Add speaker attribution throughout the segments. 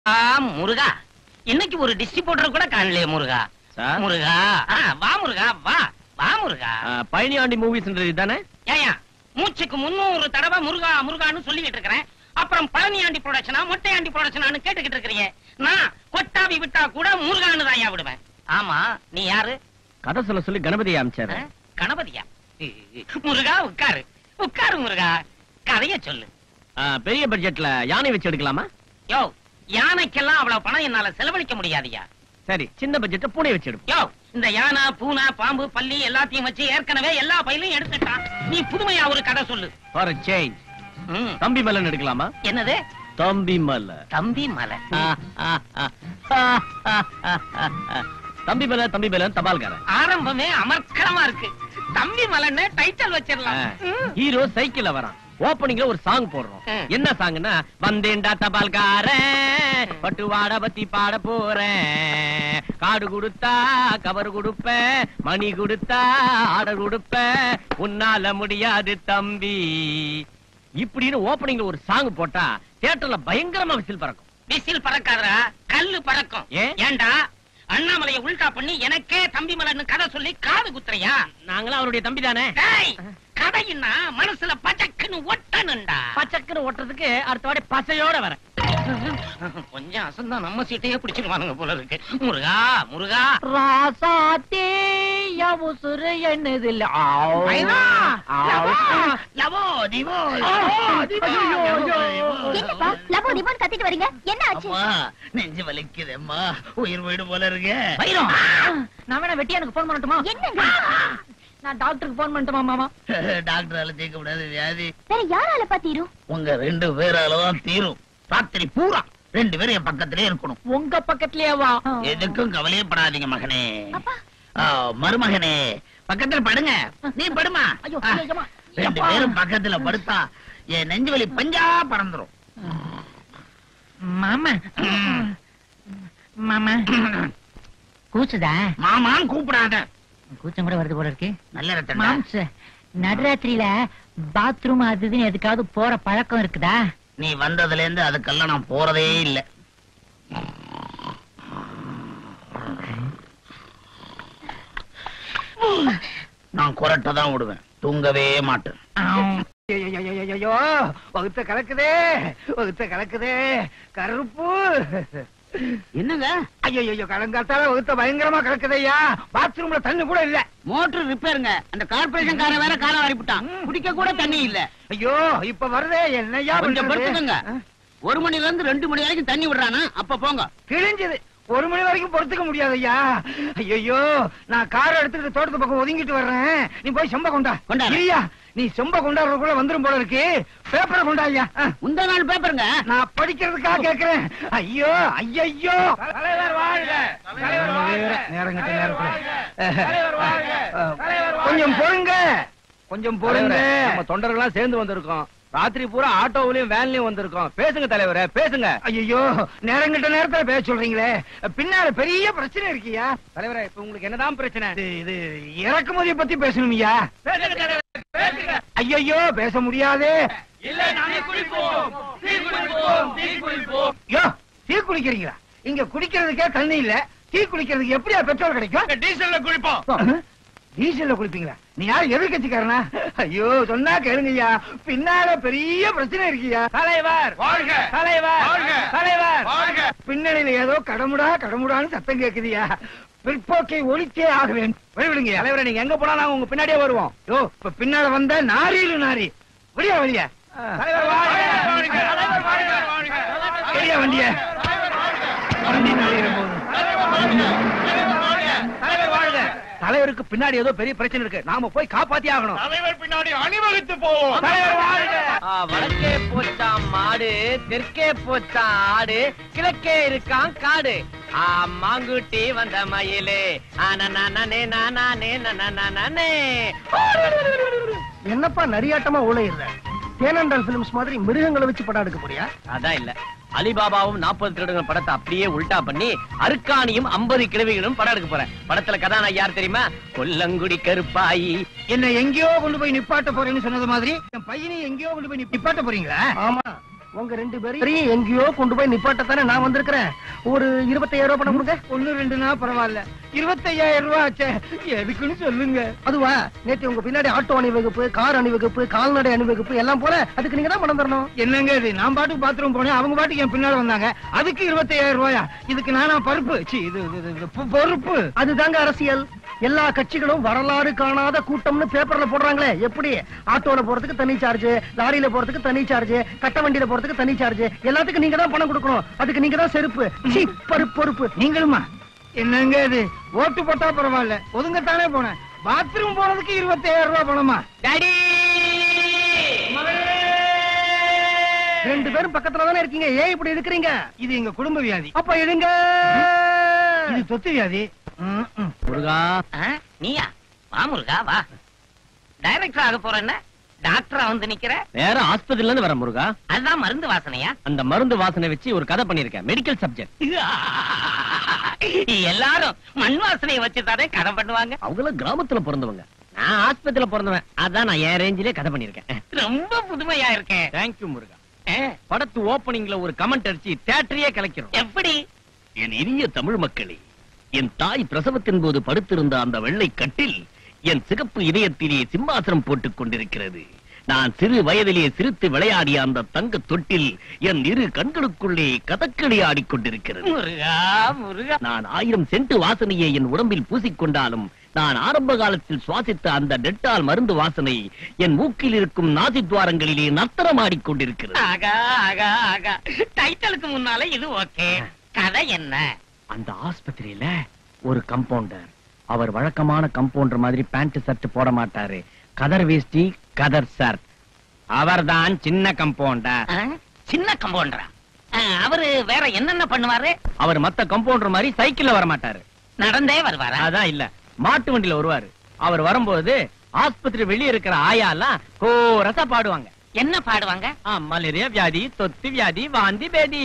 Speaker 1: ஆ, முருகா இன்னைக்கு ஒரு டிஸ்ட்ரிபியூட்டர் கூட காணலையே முருகா
Speaker 2: சார்
Speaker 1: முருகா ஆ, வா முருகா வா வா முருகா
Speaker 2: பழனியாண்டி மூவிஸ்ன்றது தானே
Speaker 1: ஏயா மூச்சுக்கு முன்னூறு தடவை முருகா முருகான்னு சொல்லிக்கிட்டு இருக்கிறேன் அப்புறம் பழனியாண்டி ப்ரொடக்ஷனா மொட்டையாண்டி ப்ரொடக்ஷனான்னு கேட்டுக்கிட்டு இருக்கிறீங்க நான் கொட்டாவி விட்டா கூட முருகான்னு தான் விடுவேன் ஆமா நீ யாரு
Speaker 2: கதை சொல்ல சொல்லி கணபதி
Speaker 1: ஆ?
Speaker 2: அமைச்சாரு
Speaker 1: கணபதியா முருகா உட்காரு உட்காரு முருகா கதைய சொல்லு
Speaker 2: ஆ, பெரிய பட்ஜெட்ல யானை வச்சு எடுக்கலாமா
Speaker 1: யோ யானைக்கெல்லாம் அவ்வளவு பணம் என்னால செலவழிக்க முடியாதுயா
Speaker 2: சரி சின்ன பட்ஜெட்ல பூனை வச்சு எடுப்போம்
Speaker 1: யோ இந்த யானை பூனை பாம்பு பல்லி எல்லாத்தையும் வச்சு ஏற்கனவே எல்லா பயிலையும் எடுத்துட்டான் நீ புதுமையா ஒரு கதை சொல்லு
Speaker 2: ஃபார் சேஞ்ச்
Speaker 1: ம்.
Speaker 2: தம்பி மலன் எடுக்கலாமா
Speaker 1: என்னது
Speaker 2: தம்பி மலை
Speaker 1: தம்பி மலை
Speaker 2: தம்பி மலை தம்பி மலன் தபால்காரன்
Speaker 1: ஆரம்பமே அமர்க்கலமா இருக்கு தம்பி மலைன்னு டைட்டில் வச்சிடலாம் ம்.
Speaker 2: ஹீரோ சைக்கிள்ல வரான் ஓப்பனிங்ல ஒரு சாங் போடுறோம்
Speaker 1: ம்.
Speaker 2: என்ன சாங்னா வந்தேன்டா தபால்காரன் பட்டுவாட பத்தி பாட போறேன் காடு கொடுத்தா கவர் கொடுப்பேன் மணி கொடுத்தா ஆர்டர் கொடுப்பேன் உன்னால முடியாது தம்பி இப்படின்னு ஓப்பனிங்ல ஒரு சாங் போட்டா தியேட்டர்ல பயங்கரமா விசில் பறக்கும்
Speaker 1: விசில் பறக்காதடா கல்லு பறக்கும்
Speaker 2: ஏன்?
Speaker 1: ஏன்டா அண்ணாமலைய உல்டா பண்ணி எனக்கே தம்பி மலைன்னு கதை சொல்லி காது குத்துறியா
Speaker 2: நாங்களும் அவருடைய தம்பி தானே
Speaker 1: டேய் கதையின்னா மனசுல பச்சக்குன்னு ஒட்டணும்டா
Speaker 2: பச்சக்குன்னு ஓட்டுறதுக்கு அடுத்த வாடி பசையோட வரேன்
Speaker 1: கொஞ்சம் அசந்தா நம்ம சீட்டையே பிடிச்சிருவானுங்க போல இருக்கு முருகா முருகா
Speaker 3: ராசாத்தே உசுறு என்னதில்ல
Speaker 1: ஐயா, லவோ, லவோ, திவோ, லவோ, திவோ, லவோ, திவோ.
Speaker 4: என்னப்பா லபோ டிபோன்னு கத்திட்டு வரீங்க என்ன ஆச்சு
Speaker 5: அம்மா நெஞ்சு வலிக்குதேம்மா உயிர் போயிடு போல இருக்கு
Speaker 1: வைரம்.
Speaker 3: நான் வேணா வெட்டியானுக்கு போன் பண்ணட்டுமா
Speaker 4: என்னங்க
Speaker 3: நான் டாக்டருக்கு போன் பண்ணட்டுமா மாமா
Speaker 5: டாக்டரால தீர்க்க முடியாது வியாதி
Speaker 4: வேற யாரால பாத்தீரும்
Speaker 5: உங்க ரெண்டு பேராலதான் தீரும் ராத்திரி பூரா ரெண்டு பேரும் என் பக்கத்திலே இருக்கணும்
Speaker 3: உங்க பக்கத்துலயே வா
Speaker 5: எதுக்கும் கவலையே படாதீங்க மகனே
Speaker 4: அப்பா
Speaker 5: ஆ, மருமகனே பக்கத்துல படுங்க நீ படுமா
Speaker 3: ஐயோ,
Speaker 5: ஆ,
Speaker 3: ஐயோ, அம்மா.
Speaker 5: ரெண்டு
Speaker 3: அப்பா.
Speaker 5: பேரும் பக்கத்துல படுத்தா என் நெஞ்சு வலி பஞ்சா பறந்துரும்
Speaker 3: மாமா மாமா கூச்சுதா
Speaker 5: மாமான்னு கூப்பிடாத
Speaker 3: கூச்சம் கூட வருது போல இருக்கு
Speaker 5: நல்ல ரத்தம்
Speaker 3: மாம்ஸ் நடுராத்திரியில பாத்ரூம் அது இதுன்னு எதுக்காவது போற பழக்கம் இருக்குதா
Speaker 5: நீ வந்ததுல இருந்து அதுக்கெல்லாம் நான் போறதே இல்ல நான் குரட்டை தான் விடுவேன் தூங்கவே மாட்டேன்
Speaker 6: ஐயோ வகுத்த கலக்குதே வகுத்த கலக்குதே கருப்பு
Speaker 5: என்னங்க
Speaker 6: ஐயோ கலங்காத்தால வகுத்த பயங்கரமா கலக்குதையா பாத்ரூம்ல தண்ணி கூட இல்ல
Speaker 5: மோட்டர் ரிப்பேருங்க அந்த கார்பரேஷன் கார வேற காலம் வாரிப்புட்டான் குடிக்க கூட தண்ணி இல்ல
Speaker 6: ஐயோ இப்ப வருதே என்னையா
Speaker 5: கொஞ்சம்
Speaker 6: பண்றது?
Speaker 5: படுத்துக்கங்க ஒரு மணில இருந்து ரெண்டு மணி வரைக்கும் தண்ணி விடுறானா அப்ப போங்க
Speaker 6: கிழிஞ்சது ஒரு மணி வரைக்கும் பொறுத்துக்க முடியாது ஐயா ஐயோ நான் கார் எடுத்துட்டு தோட்டத்து பக்கம் ஒதுங்கிட்டு வர்றேன் நீ போய் செம்ப கொண்டா
Speaker 5: கொண்டாரு.
Speaker 6: ஐயா நீ செம்ப கொண்டாடுறதுக்குள்ள வந்துரும் போல இருக்கு பேப்பரை கொண்டா ஐயா ஆ.
Speaker 5: முந்தா நாள் பேப்பருங்க
Speaker 6: நான் படிக்கிறதுக்காக கேக்குறேன் ஐயோ ஐயோ தலைவர் வாழ்க தலைவர் வாழ்க நேரம் கட்ட நேரத்துல கொஞ்சம் பொறுங்க கொஞ்சம் பொறுங்க
Speaker 2: நம்ம தொண்டர்கள்லாம் சேர்ந்து வந்திருக்கோம் ராத்திரி பூரா ஆட்டோவிலயும் வேன்லயும் வந்திருக்கோம் பேசுங்க தலைவரே பேசுங்க
Speaker 6: ஐயோ நேரம் கட்ட நேரத்துல பேச சொல்றீங்களே பின்னால பெரிய பிரச்சனை இருக்கியா
Speaker 2: தலைவரே இப்ப உங்களுக்கு என்னதான் பிரச்சனை
Speaker 6: இது இது இறக்குமதியை பத்தி பேசணும்யா ஐயோ பேச முடியாது யோ டீ குடிக்கிறீங்களா இங்க குடிக்கிறதுக்கே தண்ணி இல்ல டீ குடிக்கிறதுக்கு எப்படியா பெட்ரோல் கிடைக்கும்
Speaker 2: டீசல்ல குளிப்போம்
Speaker 6: டீசல்ல குளிப்பீங்களா நீ யார் எதிர்கட்சிக்காரனா ஐயோ சொன்னா கேளுங்கய்யா பின்னால பெரிய பிரச்சனை இருக்கியா தலைவர்
Speaker 2: வாழ்க!
Speaker 6: தலைவர்
Speaker 2: வாழ்க!
Speaker 6: தலைவர்
Speaker 2: வாழ்க!
Speaker 6: பின்னணியில ஏதோ கடமுடா கடமுடான்னு சத்தம் கேக்குதியா பிற்போக்கை ஒழிச்சே ஆக வேண்டும் வெளிவிடுங்க
Speaker 2: தலைவரே நீங்க எங்க போனா நாங்க உங்க பின்னாடியே வருவோம்
Speaker 6: யோ இப்ப பின்னால வந்த நாரியில நாரி வெளியா வெளியா தலைவர் வாழ்க! வெளியா வண்டிய வண்டி நுழையிற போது.
Speaker 2: தலைவர் வாழ்க தலைவருக்கு பின்னாடி ஏதோ பெரிய பிரச்சனை இருக்கு நாம போய் காப்பாத்தி ஆகணும்
Speaker 7: தலைவர் பின்னாடி அணிவகுத்து போவோம்
Speaker 2: தலைவர் வாழ்க வடக்கே போச்சாம் மாடு தெற்கே போச்சாம் ஆடு கிழக்கே இருக்கான் காடு ஆ மாங்குட்டி வந்த மயிலே ஆனே நானே நானே
Speaker 6: என்னப்பா நரியாட்டமா ஊழையிடுற தேனண்டல் பிலிம்ஸ் மாதிரி மிருகங்களை வச்சு படம் எடுக்க போறியா
Speaker 2: அதான் இல்ல அலிபாபாவும் நாற்பது திருடங்கள் படத்தை அப்படியே உல்டா பண்ணி அருக்காணியும் ஐம்பது கிழவிகளும் படம் எடுக்க போறேன் படத்துல கதாநாயகி யார் தெரியுமா கொல்லங்குடி கருப்பாயி
Speaker 6: என்ன எங்கேயோ கொண்டு போய் நிப்பாட்ட போறேன்னு சொன்னது மாதிரி என் பையனை எங்கேயோ கொண்டு போய் நிப்பாட்ட போறீங்களா ஆமா உங்க ரெண்டு பேரையும் எங்கேயோ கொண்டு போய் நிப்பாட்டத்தானே நான் வந்திருக்கிறேன் ஒரு இருபத்தையாயிரம் ரூபாய் பணம் கொடுங்க
Speaker 8: ஒண்ணு ரெண்டுனா பரவாயில்ல இருபத்தையாயிரம் ரூபாய் ஆச்சே எதுக்குன்னு சொல்லுங்க
Speaker 6: அதுவா நேத்து உங்க பின்னாடி ஆட்டோ அணிவகுப்பு கார் அணிவகுப்பு கால்நடை அணிவகுப்பு எல்லாம் போல அதுக்கு நீங்க தான் பணம் தரணும்
Speaker 8: என்னங்க இது நான் பாட்டுக்கு பாத்ரூம் போனேன் அவங்க பாட்டுக்கு என் பின்னால வந்தாங்க அதுக்கு இருபத்தையாயிரம் ரூபாயா இதுக்கு நானா பருப்பு சீ, இது இது, இது, இது, பொ- பொறுப்பு
Speaker 6: அதுதாங்க அரசியல் எல்லா கட்சிகளும் வரலாறு காணாத கூட்டம்னு பேப்பர்ல போடுறாங்களே எப்படி ஆட்டோல போறதுக்கு தனி சார்ஜ் லாரியில போறதுக்கு தனி சார்ஜ் கட்ட வண்டியில போறதுக்கு தனி சார்ஜ் எல்லாத்துக்கும் நீங்க தான் பணம் கொடுக்கணும் அதுக்கு நீங்க தான் செருப்பு சீ, பருப்பு பொறுப்பு
Speaker 8: நீங்களுமா என்னங்க இது ஓட்டு போட்டா பரவாயில்ல ஒதுங்கத்தானே போனேன் பாத்ரூம் போனதுக்கு இருபத்தையாயிரம் ரூபாய் பணமா
Speaker 2: டாடி
Speaker 6: ரெண்டு பேரும் பக்கத்துல தானே இருக்கீங்க ஏன் இப்படி இருக்கிறீங்க
Speaker 8: இது எங்க குடும்ப வியாதி
Speaker 6: அப்ப எழுங்க
Speaker 8: இது தொத்து வியாதி ம், ம்.
Speaker 2: முருகா
Speaker 1: ஆ, நீயா வா முருகா வா டைரக்டர் ஆக போறேன்ன டாக்டரா வந்து நிக்கிற
Speaker 2: வேற ஆஸ்பத்திரில இருந்து வர முருகா
Speaker 1: அதுதான் மருந்து வாசனையா
Speaker 2: அந்த மருந்து வாசனை வச்சு ஒரு கதை பண்ணிருக்கேன் மெடிக்கல் சப்ஜெக்ட்
Speaker 1: எல்லாரும் மண் வாசனையை வச்சு தானே கதை பண்ணுவாங்க
Speaker 2: அவங்கள கிராமத்துல பிறந்தவங்க நான் ஆஸ்பத்திரியில பிறந்தவன் அதான் நான் என் ரேஞ்சிலே கதை பண்ணிருக்கேன்
Speaker 1: ரொம்ப புதுமையா இருக்கேன்
Speaker 2: தேங்க்யூ முருகா
Speaker 1: ஆ,
Speaker 2: படத்து ஓபனிங்ல ஒரு கமெண்ட் அடிச்சு தியேட்டரையே கலைக்கிறோம்
Speaker 1: எப்படி
Speaker 9: என் இனிய தமிழ் மக்களே என் தாய் பிரசவத்தின் போது படுத்திருந்த அந்த வெள்ளை கட்டில் என் சிகப்பு இதயத்திலே சிம்மாசனம் போட்டுக் கொண்டிருக்கிறது நான் சிறு வயதிலே சிரித்து விளையாடிய அந்த தங்க தொட்டில் என் இரு கண்களுக்குள்ளே கதக்களி ஆடிக்கொண்டிருக்கிறது
Speaker 1: முருகா முருகா
Speaker 9: நான் ஆயிரம் சென்ட் வாசனையை என் உடம்பில் பூசிக்கொண்டாலும் நான் ஆரம்ப காலத்தில் சுவாசித்த அந்த டெட்டால் மருந்து வாசனை என் மூக்கில் இருக்கும் நாசி துவாரங்களிலே நர்த்தனமாடிக் கொண்டிருக்கிறது
Speaker 1: ஆகா ஆகா ஆகா டைட்டிலுக்கு முன்னால இது ஓகே கதை என்ன
Speaker 2: அந்த ஆஸ்பத்திரியில ஒரு கம்பவுண்டர் அவர் வழக்கமான கம்பவுண்டர் மாதிரி பேண்ட் ஷர்ட் போட மாட்டாரு கதர் வேஷ்டி கதர் ஷர்ட் அவர்தான் சின்ன கம்பவுண்டர்
Speaker 1: ஆ, சின்ன கம்பவுண்டரா ஆ, அவரு வேற என்னென்ன பண்ணுவாரு
Speaker 2: அவர் மத்த கம்பவுண்டர் மாதிரி சைக்கிள்ல வர மாட்டாரு
Speaker 1: நடந்தே வருவாரா
Speaker 2: அதான் இல்ல மாட்டு வண்டியில வருவாரு அவர் வரும்போது ஆஸ்பத்திரி வெளியே இருக்கிற ஆயாலாம் கோரசா பாடுவாங்க
Speaker 1: என்ன பாடுவாங்க
Speaker 2: ஆ, மலேரியா வியாதி தொத்து வியாதி வாந்தி பேதி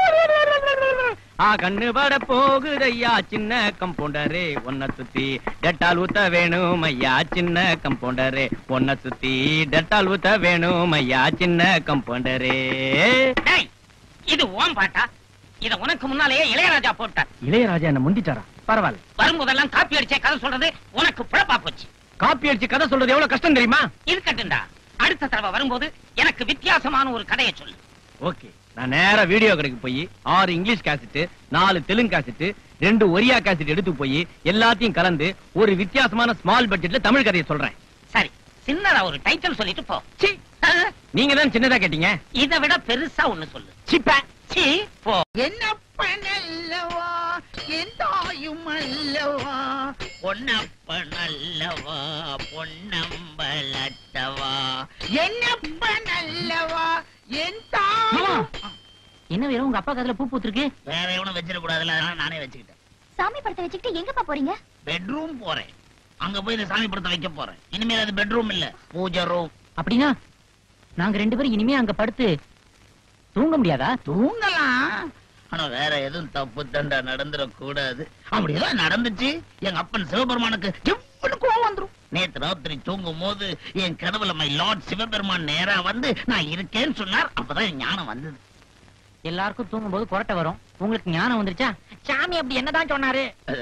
Speaker 2: ஆ கண்ணு பட போகுதையா சின்ன கம்பவுண்டரே ஒன்ன சுத்தி டெட்டால் ஊத்த வேணும் ஐயா சின்ன கம்பவுண்டரே ஒன்ன சுத்தி டெட்டால் ஊத்த வேணும் ஐயா சின்ன கம்பவுண்டரே
Speaker 1: டேய், இது ஓம் பாட்டா இத உனக்கு முன்னாலேயே இளையராஜா போட்டார்
Speaker 2: இளையராஜா என்ன முந்திட்டாரா பரவாயில்ல
Speaker 1: வரும்போதெல்லாம் காப்பி அடிச்சே கதை சொல்றது உனக்கு பிழப்பா போச்சு
Speaker 2: காப்பி அடிச்சு கதை சொல்றது எவ்வளவு கஷ்டம் தெரியுமா
Speaker 1: இருக்கட்டும்டா அடுத்த தடவை வரும்போது எனக்கு வித்தியாசமான ஒரு கதையை சொல்லு
Speaker 2: ஓகே நான் நேரா வீடியோ கடைக்கு போய் ஆறு இங்கிலீஷ் கேசட் நாலு தெலுங்கு கேசட் ரெண்டு ஒரியா கேசட் எடுத்து போய் எல்லாத்தையும் கலந்து ஒரு வித்தியாசமான ஸ்மால் பட்ஜெட்ல தமிழ் கதையை சொல்றேன்
Speaker 1: சரி சின்னதா ஒரு டைட்டில் சொல்லிட்டு போ
Speaker 2: சீ,
Speaker 1: ஆ,
Speaker 2: நீங்க தான் சின்னதா கேட்டீங்க
Speaker 1: இதை விட பெருசா ஒண்ணு சொல்லு
Speaker 2: சிப்ப
Speaker 1: சீ போ
Speaker 5: என்னப்பனல்லவா என் தாயும் அல்லவா பொன்னப்பனல்லவா பொன்னம்பலத்தவா என்னப்பனல்லவா என் தாயும்
Speaker 3: என்ன வேணும் உங்க அப்பா கதுல பூ பூத்திருக்கு
Speaker 5: வேற எவனும் வச்சிட கூடாதுல அதனால நானே வச்சுக்கிட்டேன்
Speaker 4: சாமி படத்தை வச்சுக்கிட்டு எங்கப்பா போறீங்க
Speaker 5: பெட்ரூம் போறேன் அங்க போய் இந்த சாமி படத்தை வைக்க போறேன் இனிமேல் அது பெட்ரூம் இல்ல பூஜை ரூம்
Speaker 3: அப்படின்னா நாங்க ரெண்டு பேரும் இனிமே அங்க படுத்து தூங்க முடியாதா
Speaker 5: தூங்கலாம் ஆனா வேற எதுவும் தப்பு தண்டா நடந்துடக் கூடாது அப்படி ஏதாவது நடந்துச்சு எங்க அப்பன் சிவபெருமானுக்கு எவ்வளவு கோவம் வந்துரும் நேத்து ராத்திரி தூங்கும் போது என் கனவுல மை லார்ட் சிவபெருமான் நேரா வந்து நான் இருக்கேன்னு சொன்னார் அப்பதான் என் ஞானம் வந்தது
Speaker 3: எல்லாருக்கும் தூங்கும் போது கொரட்டை வரும் உங்களுக்கு ஞானம் வந்துருச்சா சாமி அப்படி என்னதான் சொன்னாரு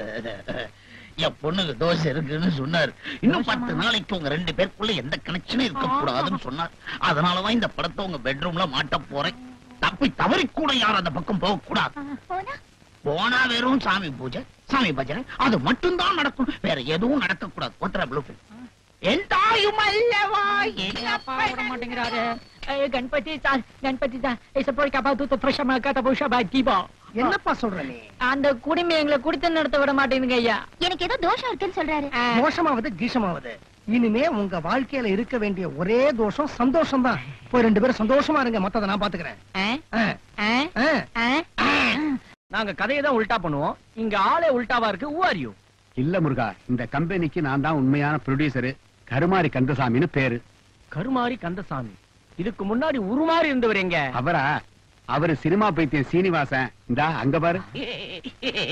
Speaker 5: என் பொண்ணுக்கு தோசை இருக்குன்னு சொன்னார் இன்னும் பத்து நாளைக்கு உங்க ரெண்டு பேருக்குள்ள எந்த கனெக்ஷனும் இருக்க கூடாதுன்னு சொன்னார் அதனாலதான் இந்த படத்தை உங்க பெட்ரூம்ல மாட்ட போறேன் தப்பி தவறி கூட யாரும் அந்த பக்கம் போக கூடாது
Speaker 4: போனா
Speaker 5: போனா வெறும் சாமி பூஜை சாமி பஜனை அது மட்டும்தான் நடக்கும் வேற எதுவும் நடக்க கூடாது ஒத்தர ப்ளூ என் தாயும் அல்லவா என்
Speaker 3: அப்பா விட
Speaker 5: அப்பன்
Speaker 3: மாட்டேங்கிறாரு ஏய், கணபதி சார் கணபதி சார் ஏய், போய் கபா தூத்த பிரஷமா கத புஷபா தீபா
Speaker 6: என்னப்பா சொல்ற நீ
Speaker 3: அந்த குடும்பம் எங்களை குடித்து நடத்த விட மாட்டேங்குங்க ஐயா
Speaker 4: எனக்கு ஏதோ தோஷம் இருக்குன்னு சொல்றாரு
Speaker 3: ஆ,
Speaker 6: மோசமாவது கீஷமாவது இனிமே உங்க வாழ்க்கையில இருக்க வேண்டிய ஒரே தோஷம் சந்தோஷம் தான் போய் ரெண்டு பேரும் சந்தோஷமா இருங்க மத்தத நான் பாத்துக்கிறேன்
Speaker 3: ஆ,
Speaker 6: ஆ,
Speaker 3: ஆ,
Speaker 6: ஆ.
Speaker 3: ஆ.
Speaker 2: நாங்க கதையை தான் உல்டா பண்ணுவோம் இங்க ஆளே உல்டாவா இருக்கு who are you
Speaker 10: இல்ல முருகா இந்த கம்பெனிக்கு நான் தான் உண்மையான ப்ரொடியூசர் கருமாரி கந்தசாமின்னு பேரு
Speaker 2: கருமாரி கந்தசாமி இதுக்கு முன்னாடி உருமாறி இருந்தவர் எங்க
Speaker 10: அவரா அவரு சினிமா பைத்தியம் சீனிவாசன் இந்தா அங்க பாரு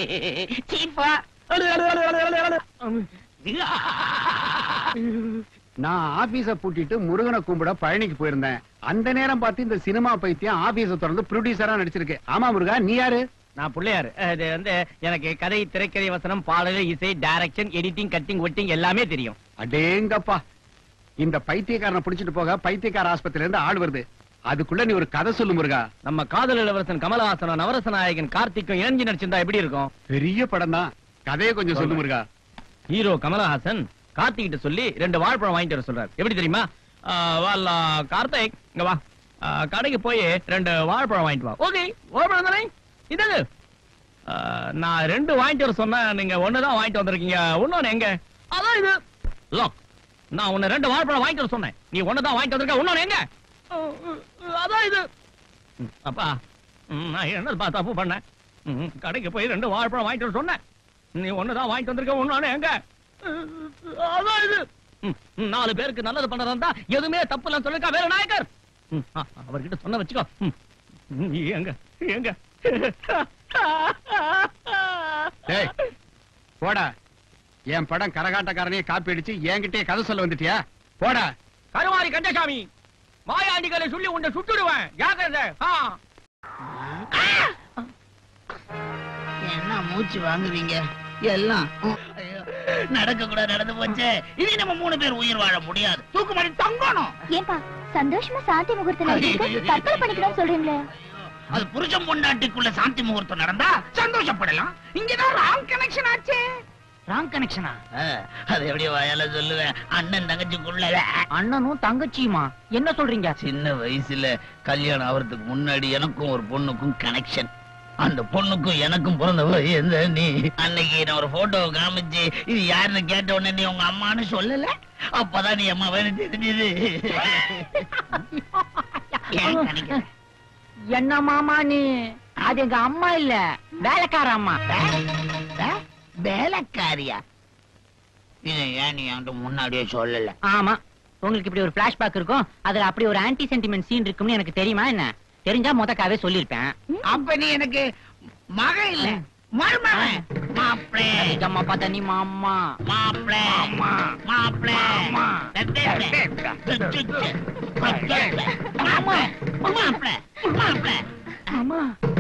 Speaker 1: சீப்பா
Speaker 10: நான் ஆபீஸ பூட்டிட்டு முருகனை கும்பிட பழனிக்கு போயிருந்தேன் அந்த நேரம் பார்த்து இந்த சினிமா பைத்தியம் ஆபீஸ திறந்து ப்ரொடியூசரா நடிச்சிருக்கு ஆமா முருகா நீ யாரு
Speaker 2: நான் பிள்ளையாரு இது வந்து எனக்கு கதை திரைக்கதை வசனம் பாடல் இசை டைரக்ஷன் எடிட்டிங் கட்டிங் ஒட்டிங் எல்லாமே தெரியும்
Speaker 10: அடேங்கப்பா இந்த பைத்தியக்காரனை புடிச்சிட்டு போக பைத்தியக்கார ஆஸ்பத்திரியில இருந்து ஆள் வருது அதுக்குள்ள நீ ஒரு கதை சொல்லு முருகா
Speaker 2: நம்ம காதல் இளவரசன் கமலஹாசனும் நவரச நாயகன் கார்த்திக்கும் இணைஞ்சு நடிச்சிருந்தா எப்படி இருக்கும்
Speaker 10: பெரிய படம் தான் கதையை கொஞ்சம் சொல்லு முருகா
Speaker 2: ஹீரோ கமலஹாசன் கார்த்திக் கிட்ட சொல்லி ரெண்டு வாழைப்பழம் வாங்கிட்டு வர சொல்றாரு எப்படி தெரியுமா ஆ, வால்ல, கார்த்திக் இங்க வா ஆ, கடைக்கு போய் ரெண்டு வாழைப்பழம் வாங்கிட்டு வா ஓகே வாழைப்பழம் தானே இது ஆ, நான் ரெண்டு வாங்கிட்டு வர சொன்னா நீங்க ஒண்ணுதான் வாங்கிட்டு வந்திருக்கீங்க இன்னொன்னு எங்க அதான் இது Look, நான் உன்னை ரெண்டு வாழைப்பழம் வாங்கிட்டு வர சொன்னேன் நீ ஒண்ணுதான் வாங்கிட்டு வந்திருக்க இன்னொன்னு எங்க ஆ, அதான் இது ம், அப்பா ம், நான் என்ன தப்பு பண்ணேன் ம், கடைக்கு போய் ரெண்டு வாழைப்பழம் வாங்கிட்டு வர சொன்னேன் நீ ஒண்ணுதான் வாங்கிட்டு வந்திருக்க ஒண்ணு எங்க அதான் இது ம், ம், நாலு பேருக்கு நல்லது பண்றதா இருந்தா எதுவுமே தப்பு இல்லைன்னு சொல்லிருக்கா வேற நாயக்கர் ம், ஆ, அவர்கிட்ட சொன்ன வச்சுக்கோ ம், ம், எங்க எங்க
Speaker 10: டேய் போடா என் படம் கரகாட்டக்காரனையே காப்பி அடிச்சு என்கிட்டயே கதை சொல்ல வந்துட்டியா போடா
Speaker 2: கருமாரி கந்தசாமி மாயாண்டிகளை சொல்லி உன்னை சுட்டுடுவேன் ஜாக்கிரதை ஆ.
Speaker 5: என்ன மூச்சு வாங்குவீங்க எல்லாம் ஐயோ, நடக்க கூட நடந்து போச்சே இனி நம்ம மூணு பேர் உயிர் வாழ முடியாது தூக்கு மாட்டி தங்கணும்
Speaker 4: ஏன்பா சந்தோஷமா சாந்தி முகூர்த்தம் நடந்திருக்கு தற்கொலை பண்ணிக்கணும்னு சொல்றீங்களே
Speaker 5: அது புருஷன் பொண்டாட்டிக்குள்ள சாந்தி முகூர்த்தம் நடந்தா சந்தோஷப்படலாம் இங்கதான் ராங் கனெக்ஷன் ஆச்சே
Speaker 1: ராங் கனெக்ஷனா
Speaker 5: அது எப்படி வாயால சொல்லுவேன் அண்ணன் தங்கச்சிக்குள்ள
Speaker 1: அண்ணனும் தங்கச்சியுமா என்ன சொல்றீங்க
Speaker 5: சின்ன வயசுல கல்யாணம் ஆவறதுக்கு முன்னாடி எனக்கும் ஒரு பொண்ணுக்கும் கனெக்ஷன் அந்த பொண்ணுக்கும் எனக்கும் பிறந்தவ எந்த நீ அன்னைக்கு நான் ஒரு போட்டோ காமிச்சு இது யாருன்னு கேட்ட உடனே நீ உங்க அம்மான்னு சொல்லல அப்பதான் நீ அம்மா வேணும் தெரிஞ்சது ஏன் கணிக்கிற?
Speaker 1: என்ன மாமா நீ அது எங்க அம்மா இல்ல வேலைக்கார அம்மா
Speaker 5: வே- வேலைக்காரியா இதை ஏன் நீ என்கிட்ட முன்னாடியே சொல்லல
Speaker 1: ஆமா உங்களுக்கு இப்படி ஒரு பிளாஷ்பேக் இருக்கும் அதுல அப்படி ஒரு ஆன்டி சென்டிமெண்ட் சீன் இருக்கும்னு எனக்கு தெரியுமா என்ன தெரிஞ்சா முதக்காவே சொல்லிருப்பேன்
Speaker 5: அப்ப நீ எனக்கு மக இல்ல மருமகன் மாப்பிளே
Speaker 1: அம்மா பார்த்தா நீ மாமா
Speaker 5: மாப்பிளே மாப்பிளே மாப்பிளே மாப்பிளே மாப்பிளே
Speaker 1: ஆமா